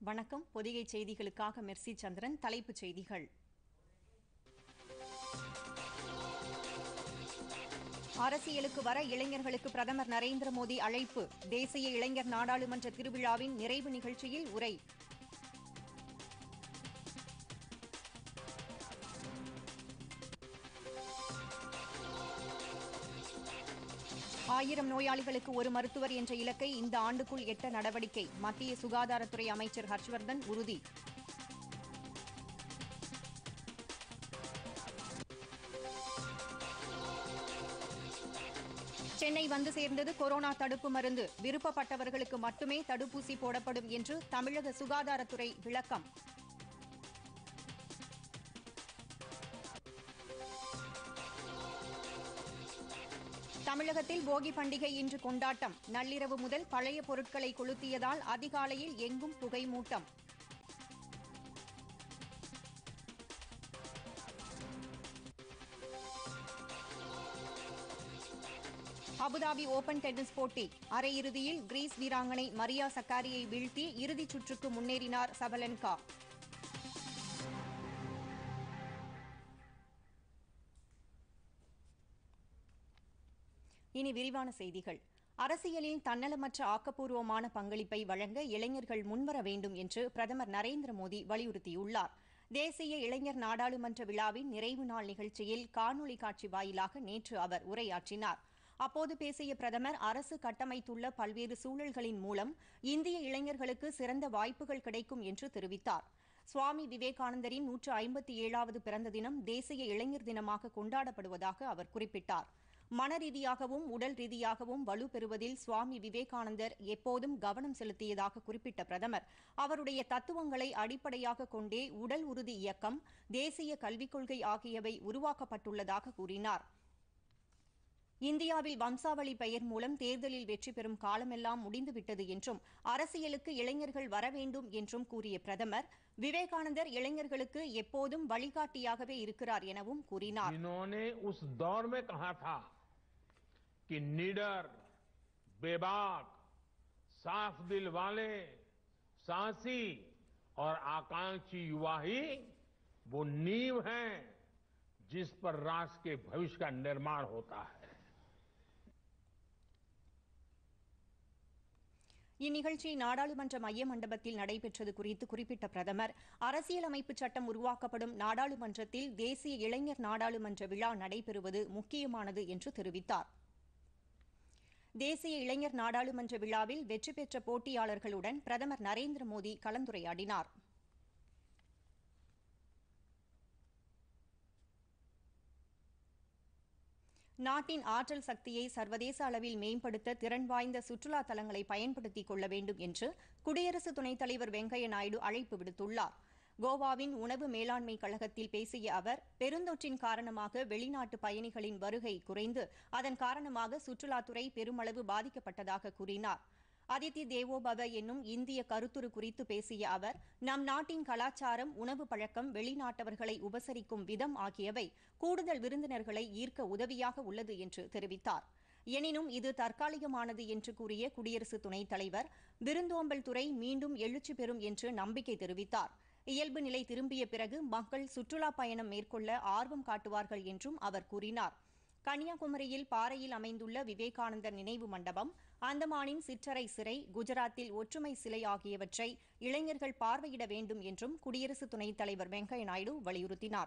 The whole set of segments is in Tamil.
வணக்கம் பொதிகை செய்திகளுக்காக மெர்சி சந்திரன் தலைப்புச் செய்திகள் அரசியலுக்கு வர இளைஞர்களுக்கு பிரதமர் நரேந்திர மோடி அழைப்பு தேசிய இளைஞர் நாடாளுமன்ற திருவிழாவின் நிறைவு நிகழ்ச்சியில் உரை ஆயிரம் நோயாளிகளுக்கு ஒரு மருத்துவர் என்ற இலக்கை இந்த ஆண்டுக்குள் எட்ட நடவடிக்கை மத்திய சுகாதாரத்துறை அமைச்சர் ஹர்ஷ்வர்தன் உறுதி சென்னை வந்து சேர்ந்தது கொரோனா தடுப்பு மருந்து விருப்பப்பட்டவர்களுக்கு மட்டுமே தடுப்பூசி போடப்படும் என்று தமிழக சுகாதாரத்துறை விளக்கம் தமிழகத்தில் போகி பண்டிகை இன்று கொண்டாட்டம் நள்ளிரவு முதல் பழைய பொருட்களை கொளுத்தியதால் அதிகாலையில் எங்கும் புகை மூட்டம் அபுதாபி ஓபன் டென்னிஸ் போட்டி அரையிறுதியில் கிரீஸ் வீராங்கனை மரியா சக்காரியை வீழ்த்தி இறுதிச் சுற்றுக்கு முன்னேறினார் சபலன்கா இனி விரிவான செய்திகள் அரசியலில் தன்னலமற்ற ஆக்கப்பூர்வமான பங்களிப்பை வழங்க இளைஞர்கள் முன்வர வேண்டும் என்று பிரதமர் நரேந்திர மோடி வலியுறுத்தியுள்ளார் தேசிய இளைஞர் நாடாளுமன்ற விழாவின் நிறைவு நாள் நிகழ்ச்சியில் காணொலி காட்சி வாயிலாக நேற்று அவர் உரையாற்றினார் அப்போது பேசிய பிரதமர் அரசு கட்டமைத்துள்ள பல்வேறு சூழல்களின் மூலம் இந்திய இளைஞர்களுக்கு சிறந்த வாய்ப்புகள் கிடைக்கும் என்று தெரிவித்தார் சுவாமி விவேகானந்தரின் நூற்று ஐம்பத்தி ஏழாவது பிறந்த தினம் தேசிய இளைஞர் தினமாக கொண்டாடப்படுவதாக அவர் குறிப்பிட்டார் மனரீதியாகவும் உடல் ரீதியாகவும் வலு பெறுவதில் சுவாமி விவேகானந்தர் எப்போதும் கவனம் செலுத்தியதாக குறிப்பிட்ட பிரதமர் அவருடைய தத்துவங்களை அடிப்படையாக கொண்டே உடல் உறுதி இயக்கம் தேசிய கல்விக் கொள்கை ஆகியவை உருவாக்கப்பட்டுள்ளதாக கூறினார் இந்தியாவில் வம்சாவளி பெயர் மூலம் தேர்தலில் வெற்றி பெறும் காலமெல்லாம் முடிந்துவிட்டது என்றும் அரசியலுக்கு இளைஞர்கள் வர வேண்டும் என்றும் கூறிய பிரதமர் விவேகானந்தர் இளைஞர்களுக்கு எப்போதும் வழிகாட்டியாகவே இருக்கிறார் எனவும் கூறினார் इन्होंने उस दौर में कहा था कि निडर बेबाक साफ दिल वाले साहसी और आकांक्षी युवा ही वो नींव है जिस पर राष्ट्र के भविष्य का निर्माण होता है இந்நிகழ்ச்சி நாடாளுமன்ற மைய மண்டபத்தில் நடைபெற்றது குறித்து குறிப்பிட்ட பிரதமர் அரசியலமைப்பு சட்டம் உருவாக்கப்படும் நாடாளுமன்றத்தில் தேசிய இளைஞர் நாடாளுமன்ற விழா நடைபெறுவது முக்கியமானது என்று தெரிவித்தார் தேசிய இளைஞர் நாடாளுமன்ற விழாவில் வெற்றி பெற்ற போட்டியாளர்களுடன் பிரதமர் நரேந்திர மோடி கலந்துரையாடினார் நாட்டின் ஆற்றல் சக்தியை சர்வதேச அளவில் மேம்படுத்த திறன் வாய்ந்த சுற்றுலா தலங்களை பயன்படுத்திக் கொள்ள வேண்டும் என்று குடியரசு துணைத் தலைவர் வெங்கையா நாயுடு அழைப்பு விடுத்துள்ளார் கோவாவின் உணவு மேலாண்மை கழகத்தில் பேசிய அவர் பெருந்தொற்றின் காரணமாக வெளிநாட்டு பயணிகளின் வருகை குறைந்து அதன் காரணமாக சுற்றுலாத்துறை பெருமளவு பாதிக்கப்பட்டதாக கூறினார் அதித்தி தேவோபவ என்னும் இந்திய கருத்துரு குறித்து பேசிய அவர் நம் நாட்டின் கலாச்சாரம் உணவு பழக்கம் வெளிநாட்டவர்களை உபசரிக்கும் விதம் ஆகியவை கூடுதல் விருந்தினர்களை ஈர்க்க உதவியாக உள்ளது என்று தெரிவித்தார் எனினும் இது தற்காலிகமானது என்று கூறிய குடியரசு துணைத் தலைவர் விருந்தோம்பல் துறை மீண்டும் எழுச்சி பெறும் என்று நம்பிக்கை தெரிவித்தார் இயல்பு நிலை திரும்பிய பிறகு மக்கள் சுற்றுலா பயணம் மேற்கொள்ள ஆர்வம் காட்டுவார்கள் என்றும் அவர் கூறினார் கன்னியாகுமரியில் பாறையில் அமைந்துள்ள விவேகானந்தர் நினைவு மண்டபம் அந்தமானின் சிற்றறை சிறை குஜராத்தில் ஒற்றுமை சிலை ஆகியவற்றை இளைஞர்கள் பார்வையிட வேண்டும் என்றும் குடியரசு துணைத் தலைவர் வெங்கையா நாயுடு வலியுறுத்தினார்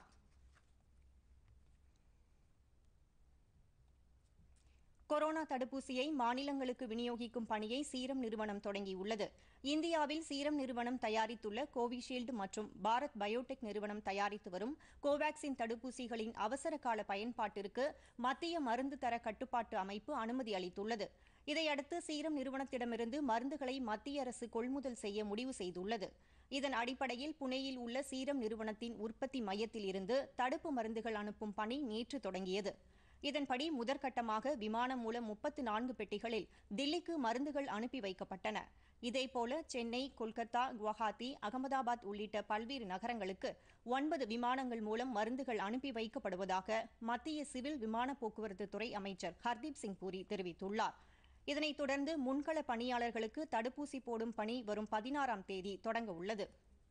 கொரோனா தடுப்பூசியை மாநிலங்களுக்கு விநியோகிக்கும் பணியை சீரம் நிறுவனம் தொடங்கியுள்ளது இந்தியாவில் சீரம் நிறுவனம் தயாரித்துள்ள கோவிஷீல்டு மற்றும் பாரத் பயோடெக் நிறுவனம் தயாரித்து வரும் கோவாக்சின் தடுப்பூசிகளின் அவசர கால பயன்பாட்டிற்கு மத்திய மருந்து தர கட்டுப்பாட்டு அமைப்பு அனுமதி அளித்துள்ளது இதையடுத்து சீரம் நிறுவனத்திடமிருந்து மருந்துகளை மத்திய அரசு கொள்முதல் செய்ய முடிவு செய்துள்ளது இதன் அடிப்படையில் புனேயில் உள்ள சீரம் நிறுவனத்தின் உற்பத்தி மையத்தில் இருந்து தடுப்பு மருந்துகள் அனுப்பும் பணி நேற்று தொடங்கியது இதன்படி முதற்கட்டமாக விமானம் மூலம் முப்பத்து நான்கு பெட்டிகளில் தில்லிக்கு மருந்துகள் அனுப்பி வைக்கப்பட்டன இதேபோல சென்னை கொல்கத்தா குவஹாத்தி அகமதாபாத் உள்ளிட்ட பல்வேறு நகரங்களுக்கு ஒன்பது விமானங்கள் மூலம் மருந்துகள் அனுப்பி வைக்கப்படுவதாக மத்திய சிவில் விமான போக்குவரத்து துறை அமைச்சர் ஹர்தீப் சிங் பூரி தெரிவித்துள்ளார் இதனைத் தொடர்ந்து முன்கள பணியாளர்களுக்கு தடுப்பூசி போடும் பணி வரும் பதினாறாம் தேதி தொடங்க உள்ளது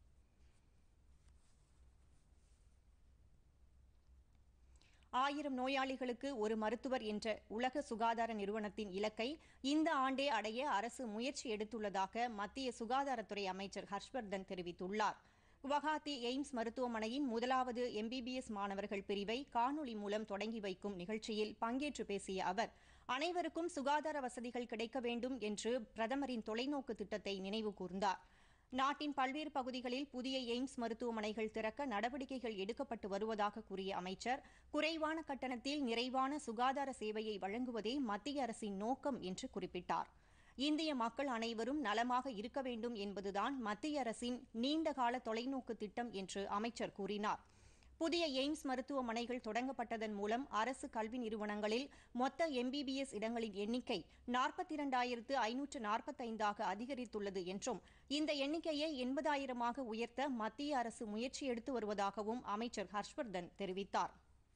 ஆயிரம் நோயாளிகளுக்கு ஒரு மருத்துவர் என்ற உலக சுகாதார நிறுவனத்தின் இலக்கை இந்த ஆண்டே அடைய அரசு முயற்சி எடுத்துள்ளதாக மத்திய சுகாதாரத்துறை அமைச்சர் ஹர்ஷ்வர்தன் தெரிவித்துள்ளார் குவஹாத்தி எய்ம்ஸ் மருத்துவமனையின் முதலாவது எம்பிபிஎஸ் மாணவர்கள் பிரிவை காணொலி மூலம் தொடங்கி வைக்கும் நிகழ்ச்சியில் பங்கேற்று பேசிய அவர் அனைவருக்கும் சுகாதார வசதிகள் கிடைக்க வேண்டும் என்று பிரதமரின் தொலைநோக்கு திட்டத்தை நினைவு கூர்ந்தார் நாட்டின் பல்வேறு பகுதிகளில் புதிய எய்ம்ஸ் மருத்துவமனைகள் திறக்க நடவடிக்கைகள் எடுக்கப்பட்டு வருவதாக கூறிய அமைச்சர் குறைவான கட்டணத்தில் நிறைவான சுகாதார சேவையை வழங்குவதே மத்திய அரசின் நோக்கம் என்று குறிப்பிட்டார் இந்திய மக்கள் அனைவரும் நலமாக இருக்க வேண்டும் என்பதுதான் மத்திய அரசின் நீண்டகால தொலைநோக்கு திட்டம் என்று அமைச்சர் கூறினார் புதிய எய்ம்ஸ் மருத்துவமனைகள் தொடங்கப்பட்டதன் மூலம் அரசு கல்வி நிறுவனங்களில் மொத்த எம்பிபிஎஸ் இடங்களின் எண்ணிக்கை நாற்பத்தி இரண்டாயிரத்து ஐநூற்று நாற்பத்தைந்தாக அதிகரித்துள்ளது என்றும் இந்த எண்ணிக்கையை எண்பதாயிரமாக உயர்த்த மத்திய அரசு முயற்சி எடுத்து வருவதாகவும் அமைச்சர் ஹர்ஷ்வர்தன் தெரிவித்தார்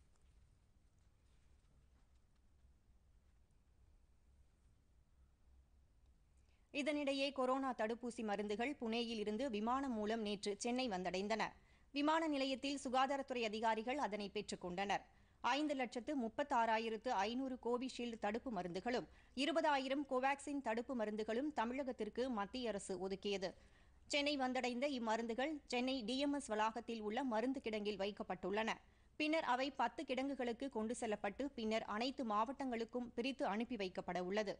இதனிடையே கொரோனா தடுப்பூசி மருந்துகள் புனேயில் இருந்து விமானம் மூலம் நேற்று சென்னை வந்தடைந்தன விமான நிலையத்தில் சுகாதாரத்துறை அதிகாரிகள் அதனை பெற்றுக் கொண்டனர் ஐந்து லட்சத்து முப்பத்தாறாயிரத்து ஐநூறு கோவிஷீல்டு தடுப்பு மருந்துகளும் இருபதாயிரம் கோவாக்சின் தடுப்பு மருந்துகளும் தமிழகத்திற்கு மத்திய அரசு ஒதுக்கியது சென்னை வந்தடைந்த இம்மருந்துகள் சென்னை டிஎம்எஸ் வளாகத்தில் உள்ள மருந்து கிடங்கில் வைக்கப்பட்டுள்ளன பின்னர் அவை பத்து கிடங்குகளுக்கு கொண்டு செல்லப்பட்டு பின்னர் அனைத்து மாவட்டங்களுக்கும் பிரித்து அனுப்பி வைக்கப்பட உள்ளது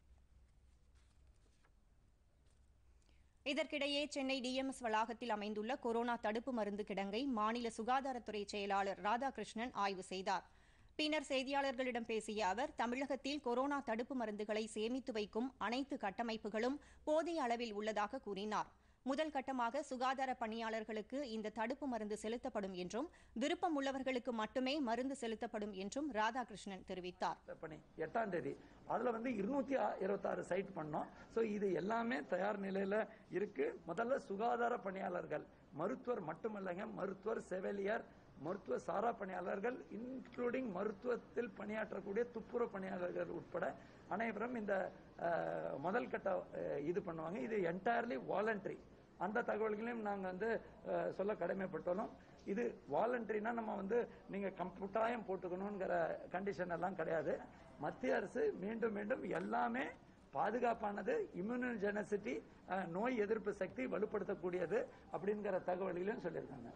இதற்கிடையே சென்னை டிஎம்எஸ் வளாகத்தில் அமைந்துள்ள கொரோனா தடுப்பு மருந்து கிடங்கை மாநில சுகாதாரத்துறை செயலாளர் ராதாகிருஷ்ணன் ஆய்வு செய்தார் பின்னர் செய்தியாளர்களிடம் பேசிய அவர் தமிழகத்தில் கொரோனா தடுப்பு மருந்துகளை சேமித்து வைக்கும் அனைத்து கட்டமைப்புகளும் போதிய அளவில் உள்ளதாக கூறினார் முதல் கட்டமாக சுகாதார பணியாளர்களுக்கு இந்த தடுப்பு மருந்து செலுத்தப்படும் என்றும் விருப்பம் உள்ளவர்களுக்கு மட்டுமே மருந்து செலுத்தப்படும் என்றும் ராதாகிருஷ்ணன் தெரிவித்தார் பண்ணி எட்டாம் தேதி அதுல வந்து இருநூத்தி இருபத்தாறு சைட் பண்ணோம் ஸோ இது எல்லாமே தயார் நிலையில இருக்கு முதல்ல சுகாதார பணியாளர்கள் மருத்துவர் மட்டுமல்லங்க மருத்துவர் செவிலியர் மருத்துவ சாரா பணியாளர்கள் இன்க்ளூடிங் மருத்துவத்தில் பணியாற்றக்கூடிய துப்புரவு பணியாளர்கள் உட்பட அனைவரும் இந்த அஹ், முதல் கட்ட அஹ், இது பண்ணுவாங்க இது என்டையர்லி வாலண்டரி அந்த தகவல்களையும் நாங்கள் வந்து அஹ், சொல்ல கடமைப்பட்டோம் இது வாலண்டரினா நம்ம வந்து நீங்க கட்டாயம் போட்டுக்கணுங்கிற கண்டிஷன் எல்லாம் கிடையாது மத்திய அரசு மீண்டும் மீண்டும் எல்லாமே பாதுகாப்பானது இம்யூனோஜெனசிட்டி நோய் எதிர்ப்பு சக்தி வலுப்படுத்தக்கூடியது அப்படிங்கிற தகவல்களையும் சொல்லியிருக்காங்க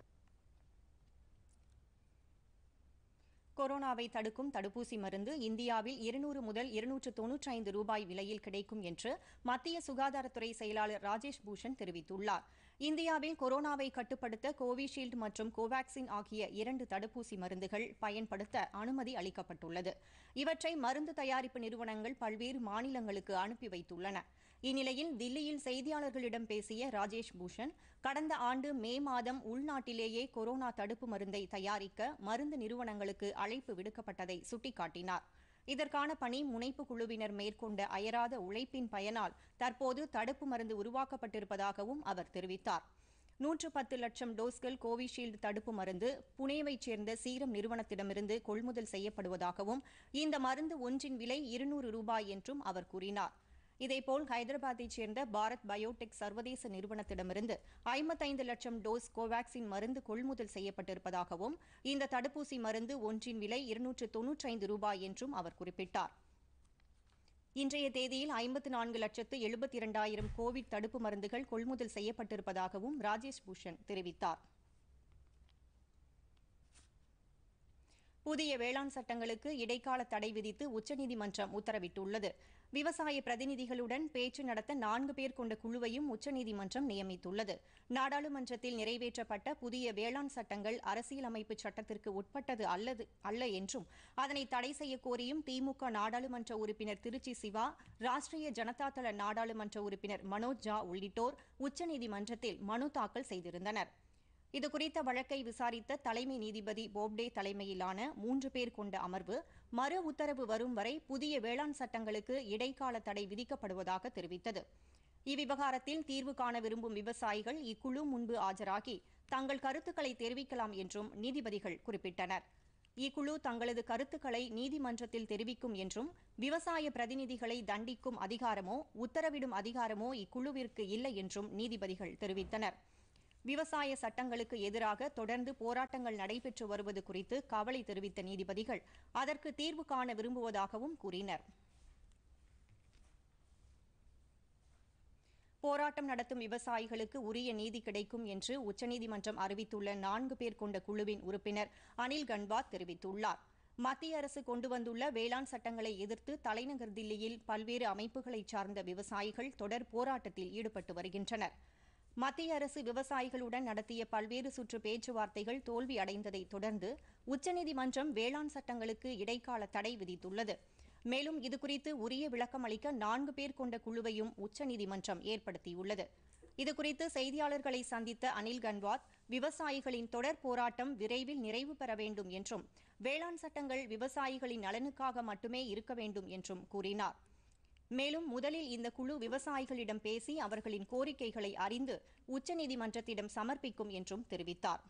கொரோனாவை தடுக்கும் தடுப்பூசி மருந்து இந்தியாவில் இருநூறு முதல் இருநூற்று தொன்னூற்றி ஐந்து ரூபாய் விலையில் கிடைக்கும் என்று மத்திய சுகாதாரத்துறை செயலாளர் ராஜேஷ் பூஷன் தெரிவித்துள்ளார் இந்தியாவில் கொரோனாவை கட்டுப்படுத்த கோவிஷீல்டு மற்றும் கோவாக்சின் ஆகிய இரண்டு தடுப்பூசி மருந்துகள் பயன்படுத்த அனுமதி அளிக்கப்பட்டுள்ளது இவற்றை மருந்து தயாரிப்பு நிறுவனங்கள் பல்வேறு மாநிலங்களுக்கு அனுப்பி வைத்துள்ளன இந்நிலையில் தில்லியில் செய்தியாளர்களிடம் பேசிய ராஜேஷ் பூஷன் கடந்த ஆண்டு மே மாதம் உள்நாட்டிலேயே கொரோனா தடுப்பு மருந்தை தயாரிக்க மருந்து நிறுவனங்களுக்கு அழைப்பு விடுக்கப்பட்டதை சுட்டிக்காட்டினார் இதற்கான பணி முனைப்பு குழுவினர் மேற்கொண்ட அயராத உழைப்பின் பயனால் தற்போது தடுப்பு மருந்து உருவாக்கப்பட்டிருப்பதாகவும் அவர் தெரிவித்தார் நூற்று பத்து லட்சம் டோஸ்கள் கோவிஷீல்டு தடுப்பு மருந்து புனேவைச் சேர்ந்த சீரம் நிறுவனத்திடமிருந்து கொள்முதல் செய்யப்படுவதாகவும் இந்த மருந்து ஒன்றின் விலை இருநூறு ரூபாய் என்றும் அவர் கூறினார் இதேபோல் ஹைதராபாத்தைச் சேர்ந்த பாரத் பயோடெக் சர்வதேச நிறுவனத்திடமிருந்து ஐம்பத்தைந்து லட்சம் டோஸ் கோவாக்சின் மருந்து கொள்முதல் செய்யப்பட்டிருப்பதாகவும் இந்த தடுப்பூசி மருந்து ஒன்றின் விலை இருநூற்று தொன்னூற்றைந்து ரூபாய் என்றும் அவர் குறிப்பிட்டார் இன்றைய தேதியில் ஐம்பத்து நான்கு லட்சத்து எழுபத்தி இரண்டாயிரம் கோவிட் தடுப்பு மருந்துகள் கொள்முதல் செய்யப்பட்டிருப்பதாகவும் ராஜேஷ் பூஷன் தெரிவித்தார் புதிய வேளாண் சட்டங்களுக்கு இடைக்கால தடை விதித்து உச்சநீதிமன்றம் உத்தரவிட்டுள்ளது விவசாய பிரதிநிதிகளுடன் பேச்சு நடத்த நான்கு பேர் கொண்ட குழுவையும் உச்சநீதிமன்றம் நியமித்துள்ளது நாடாளுமன்றத்தில் நிறைவேற்றப்பட்ட புதிய வேளாண் சட்டங்கள் அரசியலமைப்பு சட்டத்திற்கு உட்பட்டது அல்லது அல்ல என்றும் அதனை தடை செய்ய கோரியும் திமுக நாடாளுமன்ற உறுப்பினர் திருச்சி சிவா ராஷ்டிரிய ஜனதா தள நாடாளுமன்ற உறுப்பினர் மனோஜ் ஜா உள்ளிட்டோர் உச்சநீதிமன்றத்தில் மனு தாக்கல் செய்திருந்தனர் இதுகுறித்த வழக்கை விசாரித்த தலைமை நீதிபதி போப்டே தலைமையிலான மூன்று பேர் கொண்ட அமர்வு மறு உத்தரவு வரும் வரை புதிய வேளாண் சட்டங்களுக்கு இடைக்கால தடை விதிக்கப்படுவதாக தெரிவித்தது இவ்விவகாரத்தில் தீர்வு காண விரும்பும் விவசாயிகள் இக்குழு முன்பு ஆஜராகி தங்கள் கருத்துக்களை தெரிவிக்கலாம் என்றும் நீதிபதிகள் குறிப்பிட்டனர் இக்குழு தங்களது கருத்துக்களை நீதிமன்றத்தில் தெரிவிக்கும் என்றும் விவசாய பிரதிநிதிகளை தண்டிக்கும் அதிகாரமோ உத்தரவிடும் அதிகாரமோ இக்குழுவிற்கு இல்லை என்றும் நீதிபதிகள் தெரிவித்தனர் விவசாய சட்டங்களுக்கு எதிராக தொடர்ந்து போராட்டங்கள் நடைபெற்று வருவது குறித்து கவலை தெரிவித்த நீதிபதிகள் அதற்கு தீர்வு காண விரும்புவதாகவும் கூறினர் போராட்டம் நடத்தும் விவசாயிகளுக்கு உரிய நீதி கிடைக்கும் என்று உச்சநீதிமன்றம் அறிவித்துள்ள நான்கு பேர் கொண்ட குழுவின் உறுப்பினர் அனில் கன்வாத் தெரிவித்துள்ளார் மத்திய அரசு கொண்டு வந்துள்ள வேளாண் சட்டங்களை எதிர்த்து தலைநகர் தில்லியில் பல்வேறு அமைப்புகளைச் சார்ந்த விவசாயிகள் தொடர் போராட்டத்தில் ஈடுபட்டு வருகின்றனர் மத்திய அரசு விவசாயிகளுடன் நடத்திய பல்வேறு சுற்று பேச்சுவார்த்தைகள் தோல்வி அடைந்ததை தொடர்ந்து உச்சநீதிமன்றம் வேளாண் சட்டங்களுக்கு இடைக்கால தடை விதித்துள்ளது மேலும் இதுகுறித்து உரிய விளக்கம் அளிக்க நான்கு பேர் கொண்ட குழுவையும் உச்சநீதிமன்றம் ஏற்படுத்தியுள்ளது இதுகுறித்து செய்தியாளர்களை சந்தித்த அனில் கன்வாத் விவசாயிகளின் தொடர் போராட்டம் விரைவில் நிறைவு பெற வேண்டும் என்றும் வேளாண் சட்டங்கள் விவசாயிகளின் நலனுக்காக மட்டுமே இருக்க வேண்டும் என்றும் கூறினார் மேலும் முதலில் இந்த குழு விவசாயிகளிடம் பேசி அவர்களின் கோரிக்கைகளை அறிந்து உச்சநீதிமன்றத்திடம் சமர்ப்பிக்கும் என்றும் தெரிவித்தார்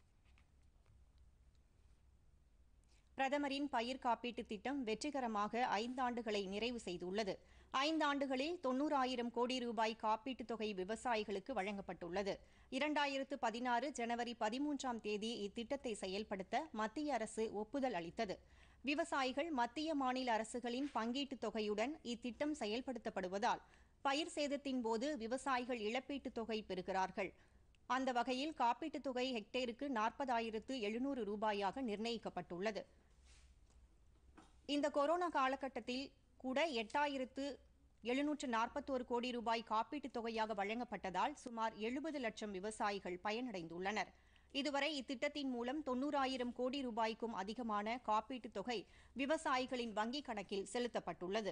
பிரதமரின் பயிர் காப்பீட்டு திட்டம் வெற்றிகரமாக ஐந்தாண்டுகளை நிறைவு செய்துள்ளது ஐந்தாண்டுகளில் தொன்னூறாயிரம் கோடி ரூபாய் காப்பீட்டுத் தொகை விவசாயிகளுக்கு வழங்கப்பட்டுள்ளது இரண்டாயிரத்து பதினாறு ஜனவரி பதிமூன்றாம் தேதி இத்திட்டத்தை செயல்படுத்த மத்திய அரசு ஒப்புதல் அளித்தது விவசாயிகள் மத்திய மாநில அரசுகளின் பங்கீட்டுத் தொகையுடன் இத்திட்டம் செயல்படுத்தப்படுவதால் பயிர் சேதத்தின் போது விவசாயிகள் இழப்பீட்டுத் தொகை பெறுகிறார்கள் அந்த வகையில் காப்பீட்டுத் தொகை ஹெக்டேருக்கு நாற்பதாயிரத்து எழுநூறு ரூபாயாக நிர்ணயிக்கப்பட்டுள்ளது இந்த கொரோனா காலகட்டத்தில் கூட எட்டாயிரத்து எழுநூற்று நாற்பத்தோரு கோடி ரூபாய் காப்பீட்டுத் தொகையாக வழங்கப்பட்டதால் சுமார் எழுபது லட்சம் விவசாயிகள் பயனடைந்துள்ளனர் இதுவரை இத்திட்டத்தின் மூலம் தொன்னூறாயிரம் கோடி ரூபாய்க்கும் அதிகமான காப்பீட்டுத் தொகை விவசாயிகளின் வங்கிக் கணக்கில் செலுத்தப்பட்டுள்ளது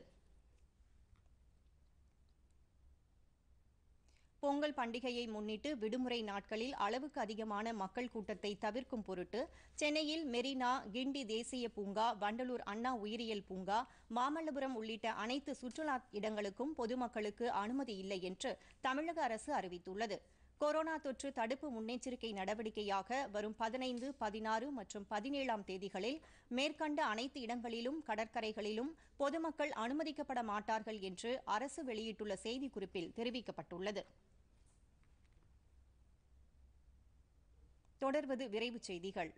பொங்கல் பண்டிகையை முன்னிட்டு விடுமுறை நாட்களில் அளவுக்கு அதிகமான மக்கள் கூட்டத்தை தவிர்க்கும் பொருட்டு சென்னையில் மெரினா கிண்டி தேசிய பூங்கா வண்டலூர் அண்ணா உயிரியல் பூங்கா மாமல்லபுரம் உள்ளிட்ட அனைத்து சுற்றுலா இடங்களுக்கும் பொதுமக்களுக்கு அனுமதி இல்லை என்று தமிழக அரசு அறிவித்துள்ளது கொரோனா தொற்று தடுப்பு முன்னெச்சரிக்கை நடவடிக்கையாக வரும் பதினைந்து பதினாறு மற்றும் பதினேழாம் தேதிகளில் மேற்கண்ட அனைத்து இடங்களிலும் கடற்கரைகளிலும் பொதுமக்கள் அனுமதிக்கப்பட மாட்டார்கள் என்று அரசு வெளியிட்டுள்ள செய்திக்குறிப்பில் தெரிவிக்கப்பட்டுள்ளது தொடர்வது விரைவுச் செய்திகள்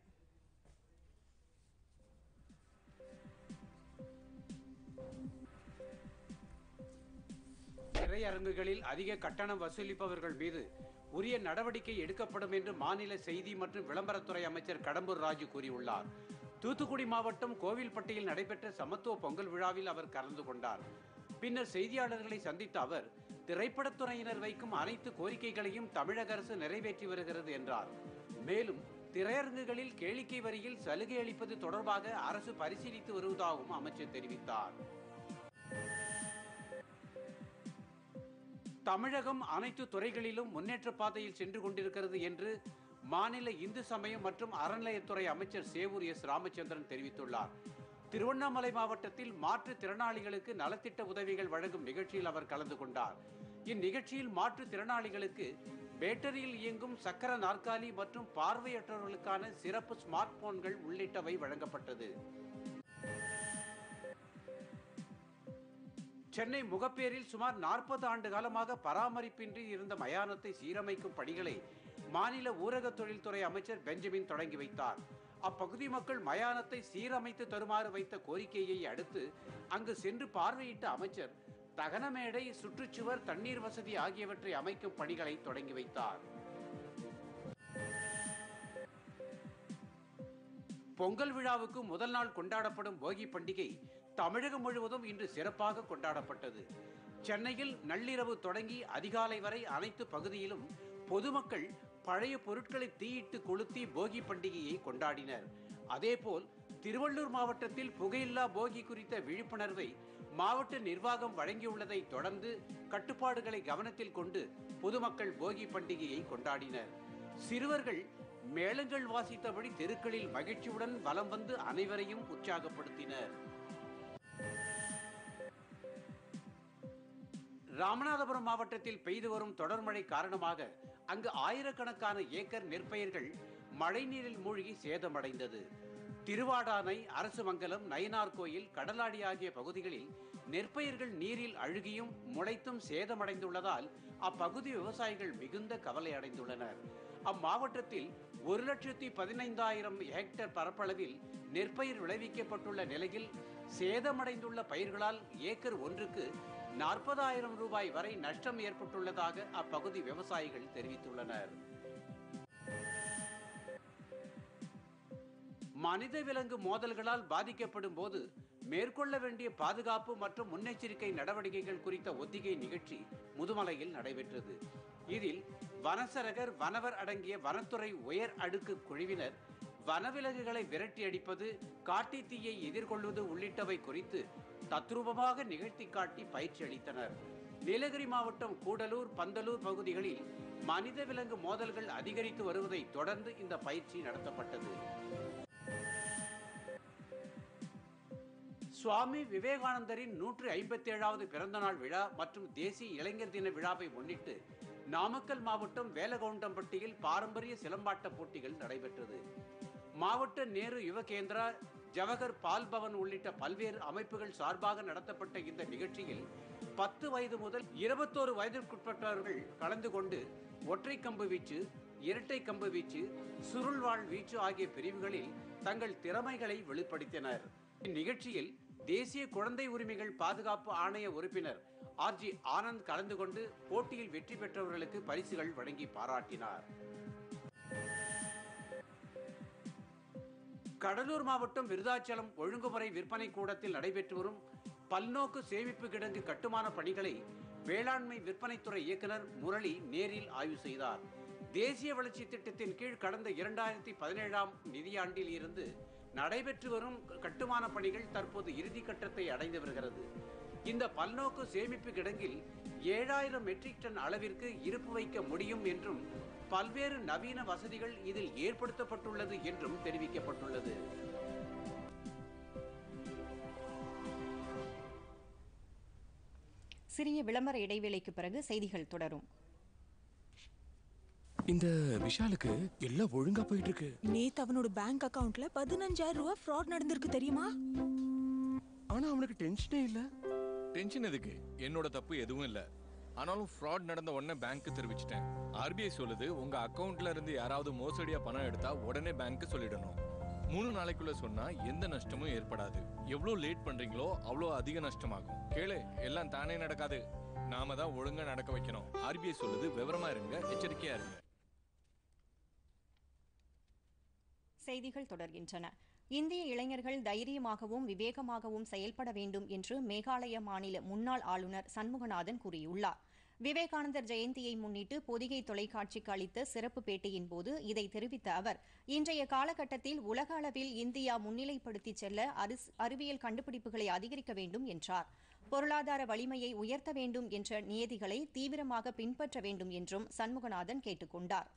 திரையரங்குகளில் அதிக கட்டணம் வசூலிப்பவர்கள் மீது உரிய நடவடிக்கை எடுக்கப்படும் என்று மாநில செய்தி மற்றும் விளம்பரத்துறை அமைச்சர் கடம்பூர் ராஜு கூறியுள்ளார் தூத்துக்குடி மாவட்டம் கோவில்பட்டியில் நடைபெற்ற சமத்துவ பொங்கல் விழாவில் அவர் கலந்து கொண்டார் பின்னர் செய்தியாளர்களை சந்தித்த அவர் திரைப்படத்துறையினர் வைக்கும் அனைத்து கோரிக்கைகளையும் தமிழக அரசு நிறைவேற்றி வருகிறது என்றார் மேலும் திரையரங்குகளில் கேளிக்கை வரியில் சலுகை அளிப்பது தொடர்பாக அரசு பரிசீலித்து வருவதாகவும் அமைச்சர் தெரிவித்தார் தமிழகம் அனைத்து துறைகளிலும் முன்னேற்ற பாதையில் சென்று கொண்டிருக்கிறது என்று மாநில இந்து சமயம் மற்றும் அறநிலையத்துறை அமைச்சர் சேவூர் எஸ் ராமச்சந்திரன் தெரிவித்துள்ளார் திருவண்ணாமலை மாவட்டத்தில் மாற்றுத் திறனாளிகளுக்கு நலத்திட்ட உதவிகள் வழங்கும் நிகழ்ச்சியில் அவர் கலந்து கொண்டார் இந்நிகழ்ச்சியில் மாற்றுத் திறனாளிகளுக்கு பேட்டரியில் இயங்கும் சக்கர நாற்காலி மற்றும் பார்வையற்றவர்களுக்கான சிறப்பு ஸ்மார்ட் போன்கள் உள்ளிட்டவை வழங்கப்பட்டது சென்னை முகப்பேரில் சுமார் நாற்பது ஆண்டு காலமாக பராமரிப்பின்றி இருந்த மயானத்தை சீரமைக்கும் பணிகளை மாநில ஊரக தொழில்துறை அமைச்சர் பெஞ்சமின் தொடங்கி வைத்தார் அப்பகுதி மக்கள் மயானத்தை சீரமைத்து தருமாறு வைத்த கோரிக்கையை அடுத்து அங்கு சென்று பார்வையிட்ட அமைச்சர் தகனமேடை சுற்றுச்சுவர் தண்ணீர் வசதி ஆகியவற்றை அமைக்கும் பணிகளை தொடங்கி வைத்தார் பொங்கல் விழாவுக்கு முதல் நாள் கொண்டாடப்படும் போகி பண்டிகை தமிழகம் முழுவதும் இன்று சிறப்பாக கொண்டாடப்பட்டது சென்னையில் நள்ளிரவு தொடங்கி அதிகாலை வரை அனைத்து பகுதியிலும் பொதுமக்கள் பழைய பொருட்களை தீயிட்டு கொளுத்தி போகி பண்டிகையை கொண்டாடினர் அதேபோல் திருவள்ளூர் மாவட்டத்தில் புகையில்லா போகி குறித்த விழிப்புணர்வை மாவட்ட நிர்வாகம் வழங்கியுள்ளதை தொடர்ந்து கட்டுப்பாடுகளை கவனத்தில் கொண்டு பொதுமக்கள் போகி பண்டிகையை கொண்டாடினர் சிறுவர்கள் மேளங்கள் வாசித்தபடி தெருக்களில் மகிழ்ச்சியுடன் வலம் வந்து அனைவரையும் உற்சாகப்படுத்தினர் ராமநாதபுரம் மாவட்டத்தில் பெய்து வரும் தொடர் மழை காரணமாக அங்கு ஆயிரக்கணக்கான ஏக்கர் நெற்பயிர்கள் மழைநீரில் மூழ்கி சேதமடைந்தது திருவாடானை அரசுமங்கலம் நயினார் கோயில் கடலாடி ஆகிய பகுதிகளில் நெற்பயிர்கள் நீரில் அழுகியும் முளைத்தும் சேதமடைந்துள்ளதால் அப்பகுதி விவசாயிகள் மிகுந்த கவலை அடைந்துள்ளனர் அம்மாவட்டத்தில் ஒரு லட்சத்தி பதினைந்தாயிரம் ஹெக்டேர் பரப்பளவில் நெற்பயிர் விளைவிக்கப்பட்டுள்ள நிலையில் சேதமடைந்துள்ள பயிர்களால் ஏக்கர் ஒன்றுக்கு நாற்பதாயிரம் ரூபாய் வரை நஷ்டம் ஏற்பட்டுள்ளதாக அப்பகுதி விவசாயிகள் தெரிவித்துள்ளனர் மனித விலங்கு மோதல்களால் பாதிக்கப்படும் போது மேற்கொள்ள வேண்டிய பாதுகாப்பு மற்றும் முன்னெச்சரிக்கை நடவடிக்கைகள் குறித்த ஒத்திகை நிகழ்ச்சி முதுமலையில் நடைபெற்றது இதில் வனசரகர் வனவர் அடங்கிய வனத்துறை உயர் அடுக்கு குழுவினர் வனவிலங்குகளை விரட்டி அடிப்பது காட்டு தீயை எதிர்கொள்வது உள்ளிட்டவை குறித்து தத்ரூபமாக நிகழ்த்தி காட்டி பயிற்சி அளித்தனர் நீலகிரி மாவட்டம் கூடலூர் பந்தலூர் பகுதிகளில் மனித விலங்கு மோதல்கள் அதிகரித்து வருவதை தொடர்ந்து இந்த பயிற்சி நடத்தப்பட்டது சுவாமி விவேகானந்தரின் நூற்றி ஐம்பத்தி ஏழாவது பிறந்தநாள் விழா மற்றும் தேசிய இளைஞர் தின விழாவை முன்னிட்டு நாமக்கல் மாவட்டம் வேலகவுண்டம்பட்டியில் பாரம்பரிய சிலம்பாட்ட போட்டிகள் நடைபெற்றது மாவட்ட நேரு யுவ கேந்திரா ஜவஹர் பால் பவன் உள்ளிட்ட பல்வேறு அமைப்புகள் சார்பாக நடத்தப்பட்ட இந்த நிகழ்ச்சியில் பத்து வயது முதல் இருபத்தோரு வயதிற்குட்பட்டவர்கள் கலந்து கொண்டு ஒற்றை கம்பு வீச்சு இரட்டை கம்பு வீச்சு சுருள்வாள் வீச்சு ஆகிய பிரிவுகளில் தங்கள் திறமைகளை வெளிப்படுத்தினர் இந்நிகழ்ச்சியில் தேசிய குழந்தை உரிமைகள் பாதுகாப்பு ஆணைய உறுப்பினர் ஆர்ஜி ஆனந்த் கலந்து கொண்டு போட்டியில் வெற்றி பெற்றவர்களுக்கு பரிசுகள் வழங்கி பாராட்டினார் கடலூர் மாவட்டம் விருதாச்சலம் ஒழுங்குமுறை விற்பனை கூடத்தில் நடைபெற்று வரும் பல்நோக்கு சேமிப்பு கிடங்கு கட்டுமான பணிகளை வேளாண்மை விற்பனைத்துறை இயக்குனர் முரளி நேரில் ஆய்வு செய்தார் தேசிய வளர்ச்சி திட்டத்தின் கீழ் கடந்த இரண்டாயிரத்தி பதினேழாம் நிதியாண்டில் இருந்து நடைபெற்று வரும் கட்டுமான பணிகள் தற்போது இறுதி கட்டத்தை அடைந்து வருகிறது இந்த பல்நோக்கு சேமிப்பு கிடங்கில் ஏழாயிரம் மெட்ரிக் டன் அளவிற்கு இருப்பு வைக்க முடியும் என்றும் பல்வேறு நவீன வசதிகள் இதில் ஏற்படுத்தப்பட்டுள்ளது என்றும் தெரிவிக்கப்பட்டுள்ளது சிறிய விளம்பர இடைவேளைக்கு பிறகு செய்திகள் தொடரும் இந்த விஷாலுக்கு எல்லாம் ஒழுங்கா போயிட்டு இருக்கு நேத்து அவனோட பேங்க் அக்கவுண்ட்ல பதினஞ்சாயிரம் ரூபாய் ஃப்ராட் நடந்திருக்கு தெரியுமா ஆனா அவனுக்கு டென்ஷனே இல்ல டென்ஷன் எதுக்கு என்னோட தப்பு எதுவும் இல்ல ஆனாலும் ஃப்ராட் நடந்த உடனே பேங்க்கு தெரிவிச்சிட்டேன் ஆர்பிஐ சொல்லுது உங்க அக்கவுண்ட்ல இருந்து யாராவது மோசடியா பணம் எடுத்தா உடனே பேங்க்கு சொல்லிடணும் மூணு நாளைக்குள்ள சொன்னா எந்த நஷ்டமும் ஏற்படாது எவ்வளவு லேட் பண்றீங்களோ அவ்வளோ அதிக நஷ்டமாகும் கேளு எல்லாம் தானே நடக்காது நாம தான் ஒழுங்கா நடக்க வைக்கணும் ஆர்பிஐ சொல்லுது விவரமா இருங்க எச்சரிக்கையா இருங்க செய்திகள் தொடர்கின்றன இந்திய இளைஞர்கள் தைரியமாகவும் விவேகமாகவும் செயல்பட வேண்டும் என்று மேகாலய மாநில முன்னாள் ஆளுநர் சண்முகநாதன் கூறியுள்ளார் விவேகானந்தர் ஜெயந்தியை முன்னிட்டு பொதிகை தொலைக்காட்சிக்கு அளித்த சிறப்பு பேட்டியின் போது இதை தெரிவித்த அவர் இன்றைய காலகட்டத்தில் உலக அளவில் இந்தியா முன்னிலைப்படுத்திச் செல்ல அரிஸ்- அறிவியல் கண்டுபிடிப்புகளை அதிகரிக்க வேண்டும் என்றார் பொருளாதார வலிமையை உயர்த்த வேண்டும் என்ற நியதிகளை தீவிரமாக பின்பற்ற வேண்டும் என்றும் சண்முகநாதன் கேட்டுக் கொண்டார்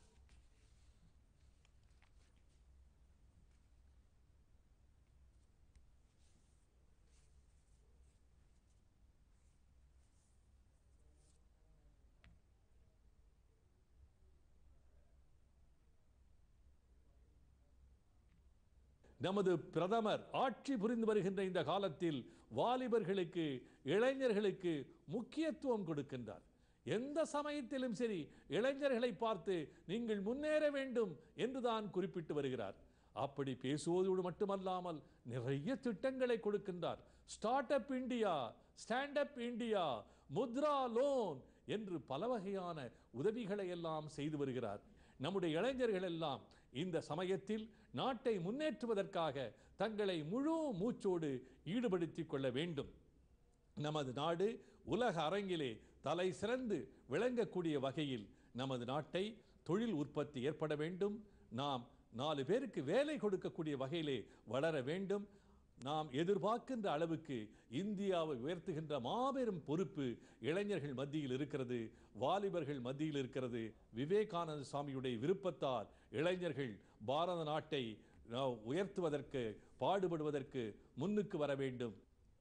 நமது பிரதமர் ஆட்சி புரிந்து வருகின்ற இந்த காலத்தில் வாலிபர்களுக்கு இளைஞர்களுக்கு முக்கியத்துவம் கொடுக்கின்றார் எந்த சமயத்திலும் சரி இளைஞர்களை பார்த்து நீங்கள் முன்னேற வேண்டும் என்றுதான் குறிப்பிட்டு வருகிறார் அப்படி பேசுவதோடு மட்டுமல்லாமல் நிறைய திட்டங்களை கொடுக்கின்றார் start up India stand up India Mudra loan என்று பல வகையான உதவிகளை எல்லாம் செய்து வருகிறார் நம்முடைய இளைஞர்கள் எல்லாம் இந்த சமயத்தில் நாட்டை முன்னேற்றுவதற்காக தங்களை முழு மூச்சோடு ஈடுபடுத்திக் கொள்ள வேண்டும் நமது நாடு உலக அரங்கிலே தலை சிறந்து விளங்கக்கூடிய வகையில் நமது நாட்டை தொழில் உற்பத்தி ஏற்பட வேண்டும் நாம் நாலு பேருக்கு வேலை கொடுக்கக்கூடிய வகையிலே வளர வேண்டும் நாம் எதிர்பார்க்கின்ற அளவுக்கு இந்தியாவை உயர்த்துகின்ற மாபெரும் பொறுப்பு இளைஞர்கள் மத்தியில் இருக்கிறது வாலிபர்கள் மத்தியில் இருக்கிறது விவேகானந்த சுவாமியுடைய விருப்பத்தால் இளைஞர்கள் பாரத நாட்டை அஹ், உயர்த்துவதற்கு பாடுபடுவதற்கு முன்னுக்கு வர வேண்டும்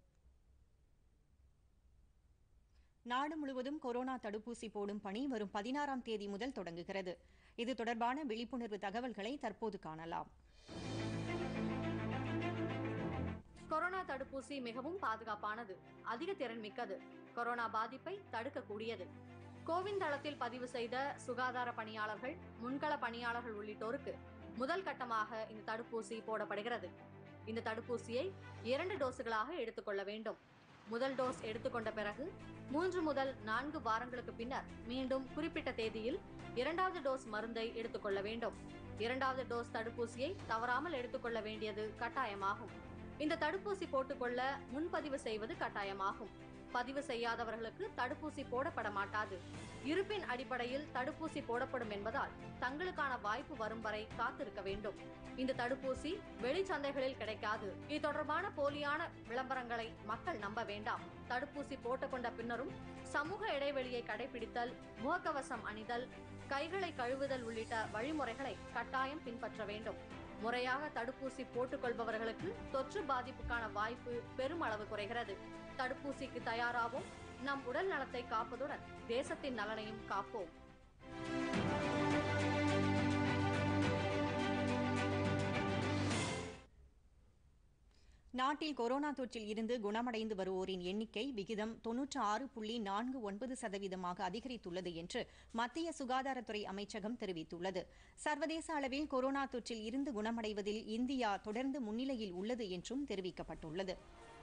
நாடு முழுவதும் கொரோனா தடுப்பூசி போடும் பணி வரும் பதினாறாம் தேதி முதல் தொடங்குகிறது இது தொடர்பான விழிப்புணர்வு தகவல்களை தற்போது காணலாம் கொரோனா தடுப்பூசி மிகவும் பாதுகாப்பானது அதிக திறன் மிக்கது கொரோனா பாதிப்பை தடுக்கக்கூடியது கோவின் தளத்தில் பதிவு செய்த சுகாதார பணியாளர்கள் முன்கள பணியாளர்கள் உள்ளிட்டோருக்கு முதல் கட்டமாக இந்த தடுப்பூசி போடப்படுகிறது இந்த தடுப்பூசியை இரண்டு டோஸுகளாக எடுத்துக்கொள்ள வேண்டும் முதல் டோஸ் எடுத்துக்கொண்ட பிறகு மூன்று முதல் நான்கு வாரங்களுக்கு பின்னர் மீண்டும் குறிப்பிட்ட தேதியில் இரண்டாவது டோஸ் மருந்தை எடுத்துக்கொள்ள வேண்டும் இரண்டாவது டோஸ் தடுப்பூசியை தவறாமல் எடுத்துக்கொள்ள வேண்டியது கட்டாயமாகும் இந்த தடுப்பூசி போட்டுக்கொள்ள முன்பதிவு செய்வது கட்டாயமாகும் பதிவு செய்யாதவர்களுக்கு தடுப்பூசி போடப்பட மாட்டாது இருப்பின் அடிப்படையில் தடுப்பூசி போடப்படும் என்பதால் தங்களுக்கான வாய்ப்பு வரும் வரை காத்திருக்க வேண்டும் இந்த தடுப்பூசி வெளிச்சந்தைகளில் கிடைக்காது இது தொடர்பான போலியான விளம்பரங்களை மக்கள் நம்ப வேண்டாம் தடுப்பூசி போட்டுக்கொண்ட பின்னரும் சமூக இடைவெளியை கடைபிடித்தல் முகக்கவசம் அணிதல் கைகளை கழுவுதல் உள்ளிட்ட வழிமுறைகளை கட்டாயம் பின்பற்ற வேண்டும் முறையாக தடுப்பூசி போட்டுக்கொள்பவர்களுக்கு தொற்று பாதிப்புக்கான வாய்ப்பு பெருமளவு குறைகிறது தடுப்பூசிக்கு தயாராவோம் நம் உடல் நலத்தை காப்பதுடன் தேசத்தின் நலனையும் காப்போம் நாட்டில் கொரோனா தொற்றில் இருந்து குணமடைந்து வருவோரின் எண்ணிக்கை விகிதம் தொன்னூற்று ஆறு புள்ளி நான்கு ஒன்பது சதவீதமாக அதிகரித்துள்ளது என்று மத்திய சுகாதாரத்துறை அமைச்சகம் தெரிவித்துள்ளது சர்வதேச அளவில் கொரோனா தொற்றில் இருந்து குணமடைவதில் இந்தியா தொடர்ந்து முன்னிலையில் உள்ளது என்றும் தெரிவிக்கப்பட்டுள்ளது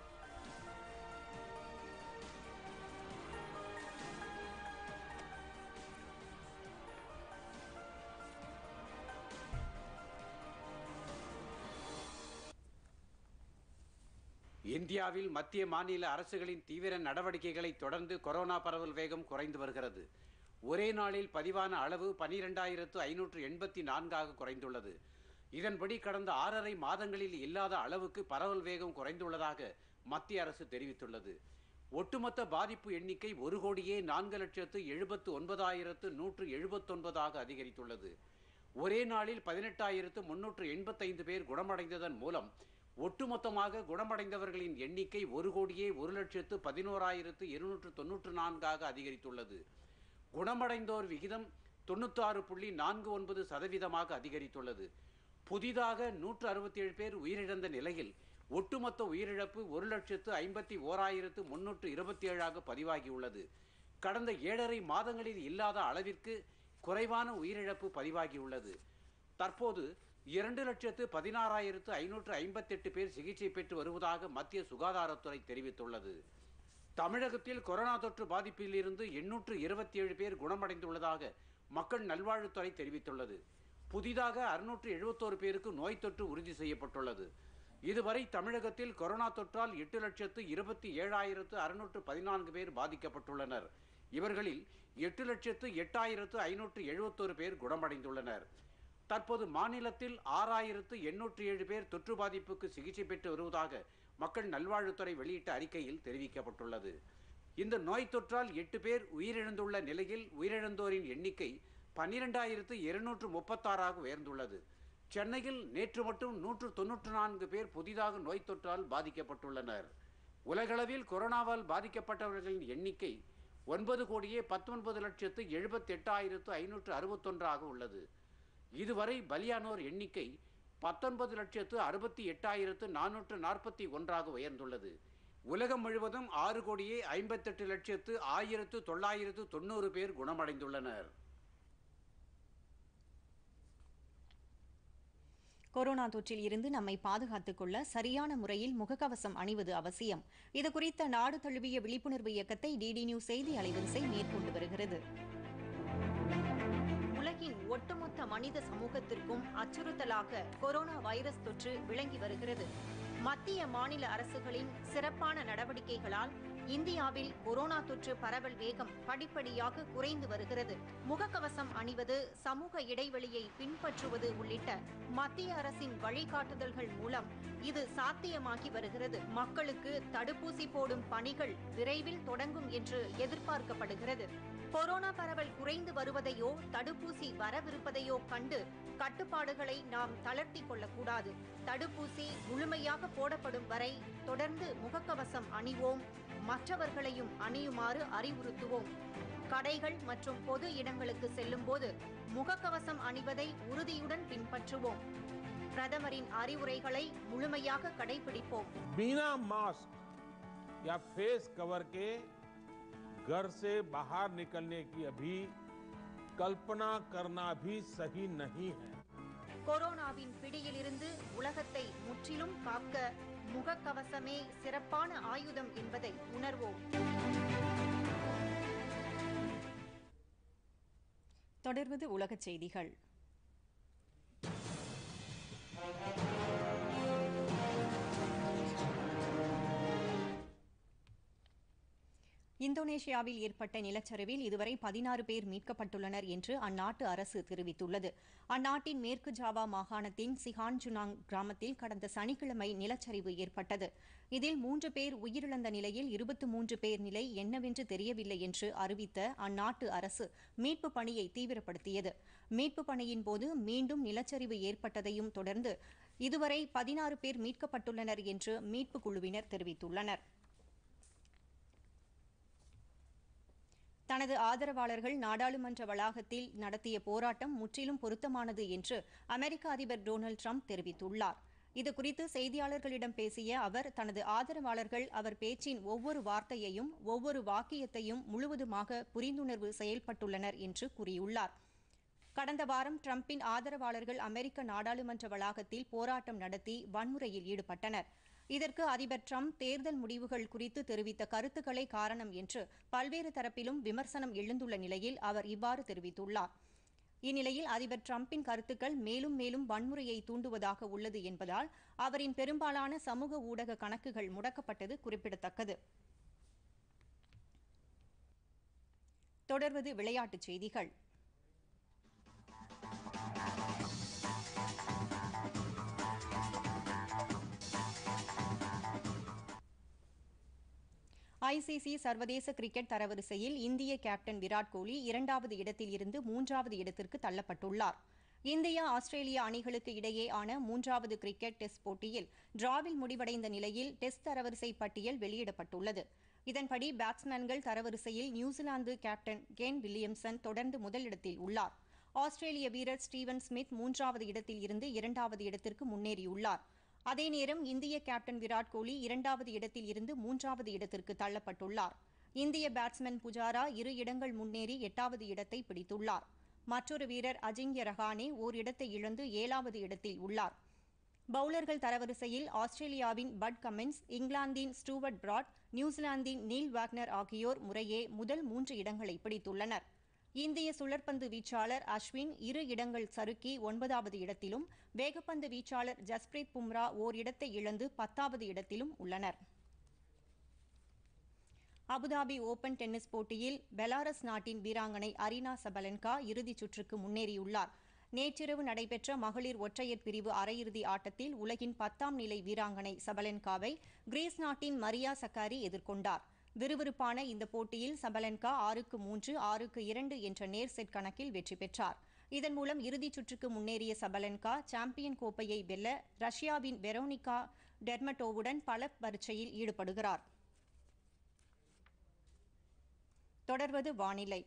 இந்தியாவில் மத்திய மாநில அரசுகளின் தீவிர நடவடிக்கைகளை தொடர்ந்து கொரோனா பரவல் வேகம் குறைந்து வருகிறது ஒரே நாளில் பதிவான அளவு பனிரெண்டாயிரத்து ஐநூற்று எண்பத்தி நான்காக குறைந்துள்ளது இதன்படி கடந்த ஆறரை மாதங்களில் இல்லாத அளவுக்கு பரவல் வேகம் குறைந்துள்ளதாக மத்திய அரசு தெரிவித்துள்ளது ஒட்டுமொத்த பாதிப்பு எண்ணிக்கை ஒரு கோடியே நான்கு லட்சத்து எழுபத்து ஒன்பதாயிரத்து நூற்று எழுபத்தொன்பதாக அதிகரித்துள்ளது ஒரே நாளில் பதினெட்டாயிரத்து முன்னூற்று எண்பத்தைந்து பேர் குணமடைந்ததன் மூலம் ஒட்டுமொத்தமாக குணமடைந்தவர்களின் எண்ணிக்கை ஒரு கோடியே ஒரு லட்சத்து பதினோராயிரத்து இருநூற்று தொன்னூற்று நான்காக அதிகரித்துள்ளது குணமடைந்தோர் விகிதம் தொண்ணூத்தாறு புள்ளி நான்கு ஒன்பது சதவீதமாக அதிகரித்துள்ளது புதிதாக நூற்று அறுபத்தி ஏழு பேர் உயிரிழந்த நிலையில் ஒட்டுமொத்த உயிரிழப்பு ஒரு லட்சத்து ஐம்பத்தி ஓராயிரத்து முன்னூற்று இருபத்தி ஏழாக பதிவாகியுள்ளது கடந்த ஏழரை மாதங்களில் இல்லாத அளவிற்கு குறைவான உயிரிழப்பு பதிவாகியுள்ளது தற்போது இரண்டு லட்சத்து பதினாறாயிரத்து ஐநூற்று ஐம்பத்தெட்டு பேர் சிகிச்சை பெற்று வருவதாக மத்திய சுகாதாரத்துறை தெரிவித்துள்ளது தமிழகத்தில் கொரோனா தொற்று பாதிப்பில் இருந்து எண்ணூற்று இருபத்தி ஏழு பேர் குணமடைந்துள்ளதாக மக்கள் நல்வாழ்வுத்துறை தெரிவித்துள்ளது புதிதாக அறுநூற்று எழுபத்தோரு பேருக்கு நோய் தொற்று உறுதி செய்யப்பட்டுள்ளது இதுவரை தமிழகத்தில் கொரோனா தொற்றால் எட்டு லட்சத்து இருபத்தி ஏழாயிரத்து அறுநூற்று பதினான்கு பேர் பாதிக்கப்பட்டுள்ளனர் இவர்களில் எட்டு லட்சத்து எட்டாயிரத்து ஐநூற்று எழுபத்தோரு பேர் குணமடைந்துள்ளனர் தற்போது மாநிலத்தில் ஆறாயிரத்து எண்ணூற்று ஏழு பேர் தொற்று பாதிப்புக்கு சிகிச்சை பெற்று வருவதாக மக்கள் நல்வாழ்வுத்துறை வெளியிட்ட அறிக்கையில் தெரிவிக்கப்பட்டுள்ளது இந்த நோய் தொற்றால் எட்டு பேர் உயிரிழந்துள்ள நிலையில் உயிரிழந்தோரின் எண்ணிக்கை பன்னிரெண்டாயிரத்து இருநூற்று முப்பத்தாறாக உயர்ந்துள்ளது சென்னையில் நேற்று மட்டும் நூற்று தொன்னூற்று நான்கு பேர் புதிதாக நோய் தொற்றால் பாதிக்கப்பட்டுள்ளனர் உலகளவில் கொரோனாவால் பாதிக்கப்பட்டவர்களின் எண்ணிக்கை ஒன்பது கோடியே பத்தொன்பது லட்சத்து எழுபத்தி எட்டாயிரத்து ஐநூற்று அறுபத்தொன்றாக உள்ளது இதுவரை பலியானோர் எண்ணிக்கை பத்தொன்பது லட்சத்து அறுபத்தி எட்டாயிரத்து நானூற்று நாற்பத்தி ஒன்றாக உயர்ந்துள்ளது உலகம் முழுவதும் ஆறு கோடியே ஐம்பத்தெட்டு லட்சத்து ஆயிரத்து தொள்ளாயிரத்து தொண்ணூறு பேர் குணமடைந்துள்ளனர் கொரோனா தொற்றில் இருந்து நம்மை பாதுகாத்துக் கொள்ள சரியான முறையில் முகக்கவசம் அணிவது அவசியம் இது குறித்த நாடு தழுவிய விழிப்புணர்வு இயக்கத்தை டிடி நியூஸ் செய்தி அலைவரிசை மேற்கொண்டு வருகிறது உலகின் ஒட்டுமொத்த மனித சமூகத்திற்கும் அச்சுறுத்தலாக கொரோனா வைரஸ் தொற்று விளங்கி வருகிறது மத்திய மாநில அரசுகளின் சிறப்பான நடவடிக்கைகளால் இந்தியாவில் கொரோனா தொற்று பரவல் வேகம் படிப்படியாக குறைந்து வருகிறது முகக்கவசம் அணிவது சமூக இடைவெளியை பின்பற்றுவது உள்ளிட்ட மத்திய அரசின் வழிகாட்டுதல்கள் மூலம் இது சாத்தியமாகி வருகிறது மக்களுக்கு தடுப்பூசி போடும் பணிகள் விரைவில் தொடங்கும் என்று எதிர்பார்க்கப்படுகிறது கொரோனா பரவல் குறைந்து வருவதையோ தடுப்பூசி வரவிருப்பதையோ கண்டு கட்டுப்பாடுகளை நாம் தளர்த்தி கொள்ளக்கூடாது தடுப்பூசி முழுமையாக போடப்படும் வரை தொடர்ந்து முகக்கவசம் அணிவோம் மற்றவர்களையும் அணியுமாறு அறிவுறுத்துவோம் கடைகள் மற்றும் பொது இடங்களுக்கு செல்லும்போது முகக்கவசம் அணிவதை உறுதியுடன் பின்பற்றுவோம் பிரதமரின் அறிவுரைகளை முழுமையாக கடைபிடிப்போம் बिना मास्क या फेस कवर के घर से बाहर निकलने की अभी कल्पना करना भी सही नहीं है கொரோனாவின் பிடியிலிருந்து உலகத்தை முற்றிலும் காக்க முகக்கவசமே சிறப்பான ஆயுதம் என்பதை உணர்வோம் தொடர்வது உலகச் செய்திகள் இந்தோனேஷியாவில் ஏற்பட்ட நிலச்சரிவில் இதுவரை பதினாறு பேர் மீட்கப்பட்டுள்ளனர் என்று அந்நாட்டு அரசு தெரிவித்துள்ளது அந்நாட்டின் மேற்கு ஜாவா மாகாணத்தின் சிஹான்ஜுனாங் கிராமத்தில் கடந்த சனிக்கிழமை நிலச்சரிவு ஏற்பட்டது இதில் மூன்று பேர் உயிரிழந்த நிலையில் இருபத்தி மூன்று பேர் நிலை என்னவென்று தெரியவில்லை என்று அறிவித்த அந்நாட்டு அரசு மீட்பு பணியை தீவிரப்படுத்தியது மீட்பு பணியின் போது மீண்டும் நிலச்சரிவு ஏற்பட்டதையும் தொடர்ந்து இதுவரை பதினாறு பேர் மீட்கப்பட்டுள்ளனர் என்று மீட்பு குழுவினர் தெரிவித்துள்ளனர் தனது ஆதரவாளர்கள் நாடாளுமன்ற வளாகத்தில் நடத்திய போராட்டம் முற்றிலும் பொருத்தமானது என்று அமெரிக்க அதிபர் டொனால்டு ட்ரம்ப் தெரிவித்துள்ளார் இதுகுறித்து செய்தியாளர்களிடம் பேசிய அவர் தனது ஆதரவாளர்கள் அவர் பேச்சின் ஒவ்வொரு வார்த்தையையும் ஒவ்வொரு வாக்கியத்தையும் முழுவதுமாக புரிந்துணர்வு செயல்பட்டுள்ளனர் என்று கூறியுள்ளார் கடந்த வாரம் ட்ரம்பின் ஆதரவாளர்கள் அமெரிக்க நாடாளுமன்ற வளாகத்தில் போராட்டம் நடத்தி வன்முறையில் ஈடுபட்டனர் இதற்கு அதிபர் ட்ரம்ப் தேர்தல் முடிவுகள் குறித்து தெரிவித்த கருத்துக்களே காரணம் என்று பல்வேறு தரப்பிலும் விமர்சனம் எழுந்துள்ள நிலையில் அவர் இவ்வாறு தெரிவித்துள்ளார் இந்நிலையில் அதிபர் ட்ரம்பின் கருத்துக்கள் மேலும் மேலும் வன்முறையை தூண்டுவதாக உள்ளது என்பதால் அவரின் பெரும்பாலான சமூக ஊடக கணக்குகள் முடக்கப்பட்டது குறிப்பிடத்தக்கது தொடர்வது விளையாட்டுச் செய்திகள் ஐசிசி சர்வதேச கிரிக்கெட் தரவரிசையில் இந்திய கேப்டன் விராட் கோலி இரண்டாவது இடத்தில் இருந்து மூன்றாவது இடத்திற்கு தள்ளப்பட்டுள்ளார் இந்தியா ஆஸ்திரேலியா அணிகளுக்கு இடையேயான மூன்றாவது கிரிக்கெட் டெஸ்ட் போட்டியில் டிராவில் முடிவடைந்த நிலையில் டெஸ்ட் தரவரிசை பட்டியல் வெளியிடப்பட்டுள்ளது இதன்படி பேட்ஸ்மேன்கள் தரவரிசையில் நியூசிலாந்து கேப்டன் கேன் வில்லியம்சன் தொடர்ந்து முதலிடத்தில் உள்ளார் ஆஸ்திரேலிய வீரர் ஸ்டீவன் ஸ்மித் மூன்றாவது இடத்தில் இருந்து இரண்டாவது இடத்திற்கு முன்னேறியுள்ளார் அதே நேரம் இந்திய கேப்டன் விராட் கோலி இரண்டாவது இடத்தில் இருந்து மூன்றாவது இடத்திற்கு தள்ளப்பட்டுள்ளார் இந்திய பேட்ஸ்மேன் புஜாரா இரு இடங்கள் முன்னேறி எட்டாவது இடத்தை பிடித்துள்ளார் மற்றொரு வீரர் அஜிங்கிய ரஹானே ஓர் இடத்தை இழந்து ஏழாவது இடத்தில் உள்ளார் பவுலர்கள் தரவரிசையில் ஆஸ்திரேலியாவின் பட் கமின்ஸ் இங்கிலாந்தின் ஸ்டூவர்ட் பிராட் நியூசிலாந்தின் நீல் வாக்னர் ஆகியோர் முறையே முதல் மூன்று இடங்களை பிடித்துள்ளனர் இந்திய சுழற்பந்து வீச்சாளர் அஸ்வின் இரு இடங்கள் சறுக்கி ஒன்பதாவது இடத்திலும் வேகப்பந்து வீச்சாளர் ஜஸ்பிரீத் பும்ரா ஓர் இடத்தை இழந்து பத்தாவது இடத்திலும் உள்ளனர் அபுதாபி ஓபன் டென்னிஸ் போட்டியில் பெலாரஸ் நாட்டின் வீராங்கனை அரினா சபலன்கா இறுதிச் சுற்றுக்கு முன்னேறியுள்ளார் நேற்றிரவு நடைபெற்ற மகளிர் ஒற்றையர் பிரிவு அரையிறுதி ஆட்டத்தில் உலகின் பத்தாம் நிலை வீராங்கனை சபலன்காவை கிரீஸ் நாட்டின் மரியா சக்காரி எதிர்கொண்டார் விறுவிறுப்பான இந்த போட்டியில் சபலன்கா ஆறுக்கு மூன்று ஆறுக்கு இரண்டு என்ற நேர் செட் கணக்கில் வெற்றி பெற்றார் இதன் மூலம் இறுதிச் சுற்றுக்கு முன்னேறிய சபலன்கா சாம்பியன் கோப்பையை வெல்ல ரஷ்யாவின் வெரோனிகா டெர்மட்டோவுடன் பல பரீட்சையில் ஈடுபடுகிறார் தொடர்வது வானிலை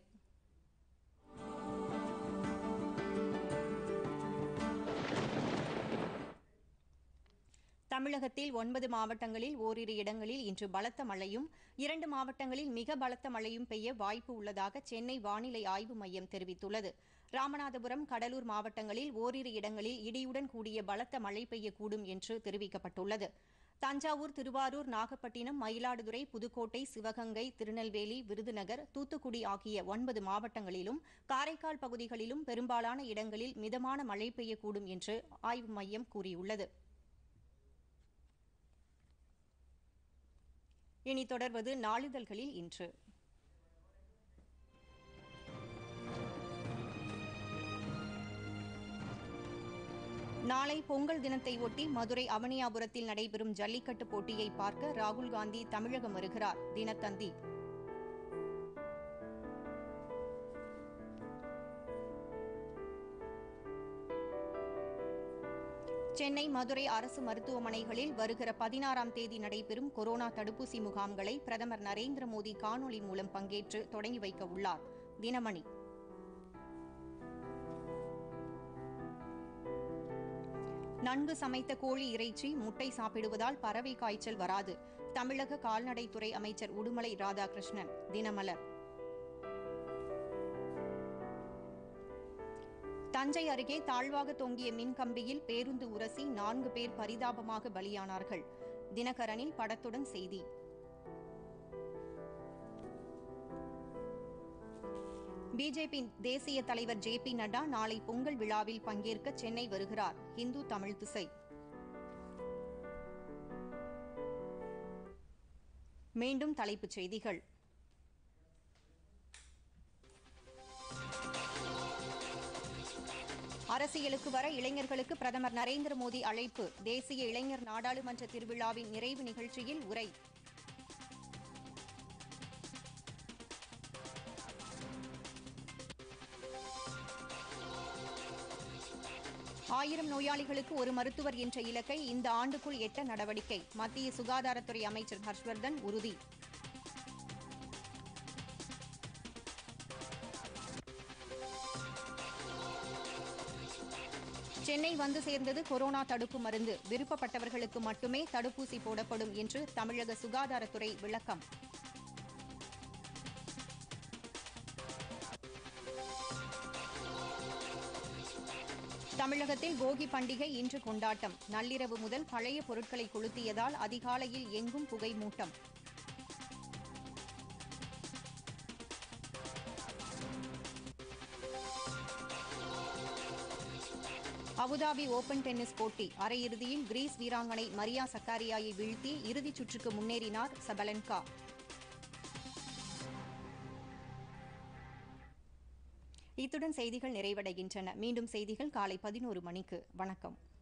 தமிழகத்தில் ஒன்பது மாவட்டங்களில் ஓரிரு இடங்களில் இன்று பலத்த மழையும் இரண்டு மாவட்டங்களில் மிக பலத்த மழையும் பெய்ய வாய்ப்பு உள்ளதாக சென்னை வானிலை ஆய்வு மையம் தெரிவித்துள்ளது ராமநாதபுரம் கடலூர் மாவட்டங்களில் ஓரிரு இடங்களில் இடியுடன் கூடிய பலத்த மழை பெய்யக்கூடும் என்று தெரிவிக்கப்பட்டுள்ளது தஞ்சாவூர் திருவாரூர் நாகப்பட்டினம் மயிலாடுதுறை புதுக்கோட்டை சிவகங்கை திருநெல்வேலி விருதுநகர் தூத்துக்குடி ஆகிய ஒன்பது மாவட்டங்களிலும் காரைக்கால் பகுதிகளிலும் பெரும்பாலான இடங்களில் மிதமான மழை பெய்யக்கூடும் என்று ஆய்வு மையம் கூறியுள்ளது இனி தொடர்வது நாளிதழ்களில் இன்று நாளை பொங்கல் தினத்தை ஒட்டி மதுரை அவனியாபுரத்தில் நடைபெறும் ஜல்லிக்கட்டு போட்டியை பார்க்க ராகுல் காந்தி தமிழகம் வருகிறார் தினத்தந்தி சென்னை மதுரை அரசு மருத்துவமனைகளில் வருகிற பதினாறாம் தேதி நடைபெறும் கொரோனா தடுப்பூசி முகாம்களை பிரதமர் நரேந்திர மோடி காணொலி மூலம் பங்கேற்று தொடங்கி வைக்க உள்ளார் தினமணி நன்கு சமைத்த கோழி இறைச்சி முட்டை சாப்பிடுவதால் பறவை காய்ச்சல் வராது தமிழக கால்நடைத்துறை அமைச்சர் உடுமலை ராதாகிருஷ்ணன் தினமலர் தஞ்சை அருகே தாழ்வாக தொங்கிய மின்கம்பியில் பேருந்து உரசி நான்கு பேர் பரிதாபமாக பலியானார்கள் தினகரனில் படத்துடன் செய்தி பிஜேபி தேசிய தலைவர் ஜே பி நட்டா நாளை பொங்கல் விழாவில் பங்கேற்க சென்னை வருகிறார் இந்து தமிழ் திசை மீண்டும் தலைப்புச் செய்திகள் அரசியலுக்கு வர இளைஞர்களுக்கு பிரதமர் நரேந்திர மோடி அழைப்பு தேசிய இளைஞர் நாடாளுமன்ற திருவிழாவின் நிறைவு நிகழ்ச்சியில் உரை ஆயிரம் நோயாளிகளுக்கு ஒரு மருத்துவர் என்ற இலக்கை இந்த ஆண்டுக்குள் எட்ட நடவடிக்கை மத்திய சுகாதாரத்துறை அமைச்சர் ஹர்ஷ்வர்தன் உறுதி சென்னை வந்து சேர்ந்தது கொரோனா தடுப்பு மருந்து விருப்பப்பட்டவர்களுக்கு மட்டுமே தடுப்பூசி போடப்படும் என்று தமிழக சுகாதாரத்துறை விளக்கம் தமிழகத்தில் போகி பண்டிகை இன்று கொண்டாட்டம் நள்ளிரவு முதல் பழைய பொருட்களை கொளுத்தியதால் அதிகாலையில் எங்கும் புகை மூட்டம் அபுதாபி ஓபன் டென்னிஸ் போட்டி அரையிறுதியில் கிரீஸ் வீராங்கனை மரியா சக்காரியாயை வீழ்த்தி இறுதிச் சுற்றுக்கு முன்னேறினார் சபலன்கா இத்துடன் செய்திகள் நிறைவடைகின்றன மீண்டும் செய்திகள் காலை பதினோரு மணிக்கு வணக்கம்